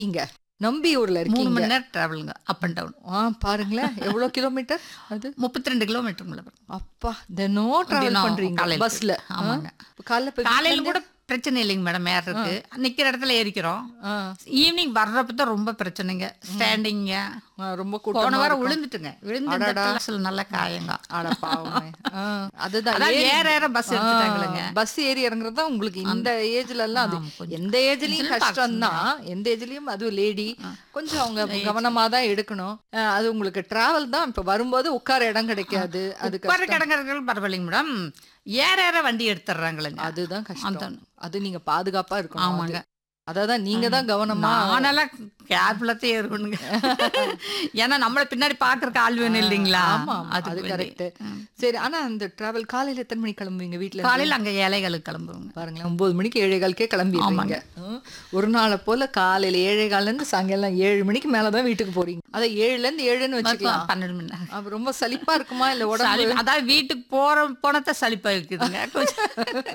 இங்க நம்பியூர்ல மூணு இருக்கீங்க மணி நேரம் டிராவலுங்க அப் அண்ட் டவுன் ஆ பாருங்களேன் எவ்வளவு கிலோமீட்டர் அது முப்பத்தி ரெண்டு கிலோமீட்டருங்கள அப்பா தினம் டிராவல் தினம் பண்றீங்க காலையில. பஸ்ல ஆமாங்க. காலைல போய் காலையில கூட பிரச்சனை இல்லைங்க மேடம் ஏறதுக்கு நிக்கிற இடத்துல ஏறிக்கிறோம் ஆ, ஈவினிங் வர்றப்ப தான் ரொம்ப பிரச்சனைங்க ஸ்டாண்டிங்க ஆ, ரொம்ப போன கூட்டமா வாரம் இருக்கும். விழுந்துட்டுங்க விழுந்து இந்த இடத்துல சில நல்ல காயங்க அட பாவமே ஆ, அதுதான் அதான் ஏறி- ஏற ஏற பஸ் எடுத்துட்டாங்களுங்க ஆ, பஸ் ஏறி இறங்குறது தான் உங்களுக்கு இந்த ஏஜ்ல எல்லாம் அது ஆமா, கொஞ்சம். எந்த ஏஜ்லயும் கஷ்டம் தான் எந்த ஏஜ்லயும் அதுவும் லேடி கொஞ்சம் அவங்க கவனமா தான் எடுக்கணும் ஆ, அது உங்களுக்கு டிராவல் தான் இப்ப வரும்போது உட்கார இடம் கிடைக்காது அது உட்கார கஷ்டம். கிடங்கிறது பரவாயில்லைங்க மேடம் ஏற ஏற வண்டி எடுத்துடுறாங்களுங்க அதுதான் கஷ்டம் அந்த- அது நீங்க பாதுகாப்பா இருக்கணும் ஆமாங்க. அது. அததான் நீங்க தான் கவனமா நானெல்லாம் கேர்ஃபுல்லாத்தே இருக்கணுங்க ஏன்னா நம்மள பின்னாடி பாக்குறக்கு ஆள் வேணும் இல்லைங்களா ஆமா ஆமா, அது அதுக்கு வேண்டி. கரெக்ட் சரி ஆனா அந்த டிராவல் காலையில எத்தனை மணிக்கு கிளம்புவீங்க வீட்ல இருந்து? காலையில அங்க ஏழைகளுக்கு கிளம்புவோங்க பாருங்களேன் ஒன்பது மணிக்கு ஏழே காலுக்கே கிளம்பிடுறீங்க ம். ஒரு நாளை போல காலையில ஏழே கால்ல இருந்து சாயங்காலம் ஏழு மணிக்கு மேலதான் வீட்டுக்கு போறீங்க அத ஏழுல இருந்து ஏழுன்னு வச்சுக்கலாம் பன்னெண்டு மணி நேரம் அப்ப ரொம்ப சலிப்பா இருக்குமா இல்ல உடம்பு சளி- அதாவது வீட்டுக்கு போற போனத சலிப்பா இருக்குதுங்க கொஞ்சம்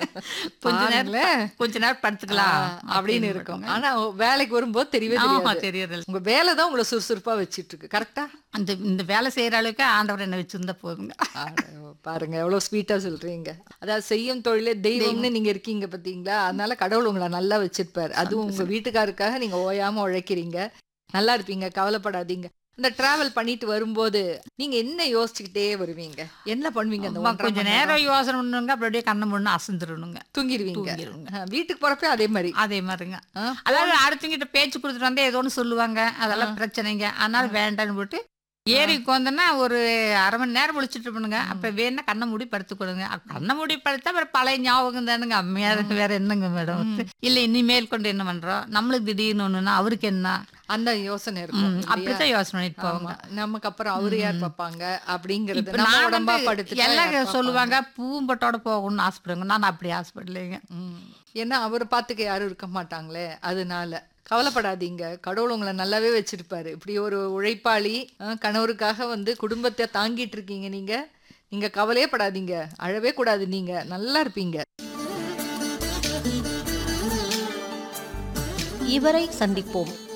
கொஞ்ச நேரம் பாருங்களேன். கொஞ்ச நேரம் படுத்துக்கலாம் அப்படின்னு இருக்கும் ஆனா வேலைக்கு வரும்போது தெரியவே ஆமா தெரியாது தெரியறது உங்க வேலை தான் உங்களை சுறுசுறுப்பா வச்சிட்டு இருக்கு கரெக்டா அந்த இந்த வேலை செய்யற அளவுக்கு ஆண்டவர் என்ன வச்சிருந்தா போதுங்க பாருங்க எவ்வளவு ஸ்வீட்டா சொல்றீங்க அதாவது செய்யும் தொழிலே தெய்வம்னு நீங்க இருக்கீங்க பாத்தீங்களா அதனால கடவுள் உங்களை நல்லா வச்சிருப்பாரு அதுவும் உங்க வீட்டுக்காருக்காக நீங்க ஓயாம உழைக்கிறீங்க நல்லா இருப்பீங்க கவலைப்படாதீங்க இந்த டிராவல் பண்ணிட்டு வரும்போது நீங்க என்ன யோசிச்சுக்கிட்டே வருவீங்க என்ன பண்ணுவீங்க அந்த அம்மா ஒன்றரை கொஞ்ச மணி நேரம் யோசனை பண்ணுங்க அப்படியே கண்ணை முன்னு அசந்துடணுங்க தூங்கிடுவீங்க தூங்கிடுவோங்க ஆ, வீட்டுக்கு போறப்ப அதே மாதிரி அதே மாதிரிங்க ஆ, அதாவது அடுத்தவங்கிட்ட பேச்சு கொடுத்துட்டு வந்தா ஏதோ ஒன்று சொல்லுவாங்க அதெல்லாம் பிரச்சனைங்க அதனால வேண்டான்னு போட்டு ஏறி உட்காந்தோன்னா ஒரு அரை மணி நேரம் முழிச்சிட்டு பண்ணுங்க அப்ப வேணா கண்ணை மூடி படுத்துக்கொடுங்க அப்ப கண்ணை மூடி படுத்தா அப்புறம் பழைய ஞாபகம் தானுங்க அம்மையா இருக்கு வேற என்னங்க மேடம் இல்ல இனிமேல் கொண்டு என்ன பண்றோம் நம்மளுக்கு திடீர்னு ஒண்ணுன்னா அவருக்கு என்ன அந்த யோசனை இருக்கும் ம், இல்லையா? அப்படித்தான் யோசனை பண்ணிட்டு போவாங்க ஆமா. நமக்கு அப்புறம் அவரு யார் பார்ப்பாங்க அப்படிங்கறது இப்ப நம்ம நான் உடம்பா வந்து படுத்துட்டா யார் எல்லாம் பார்ப்பாங்க? சொல்லுவாங்க பூம்பட்டோட போகணும்னு ஆசைப்படுங்க நான் அப்படி ஆசைப்படலைங்க ம். ஏன்னா அவரை பார்த்துக்க யாரும் இருக்க மாட்டாங்களே அதனால கவலைப்படாதீங்க கடவுள் உங்களை நல்லாவே வச்சிருப்பாரு இப்படி ஒரு உழைப்பாளி அஹ், கணவருக்காக வந்து குடும்பத்தை தாங்கிட்டு இருக்கீங்க நீங்க நீங்க கவலையே படாதீங்க அழவே கூடாது நீங்க நல்லா இருப்பீங்க இவரை சந்திப்போம்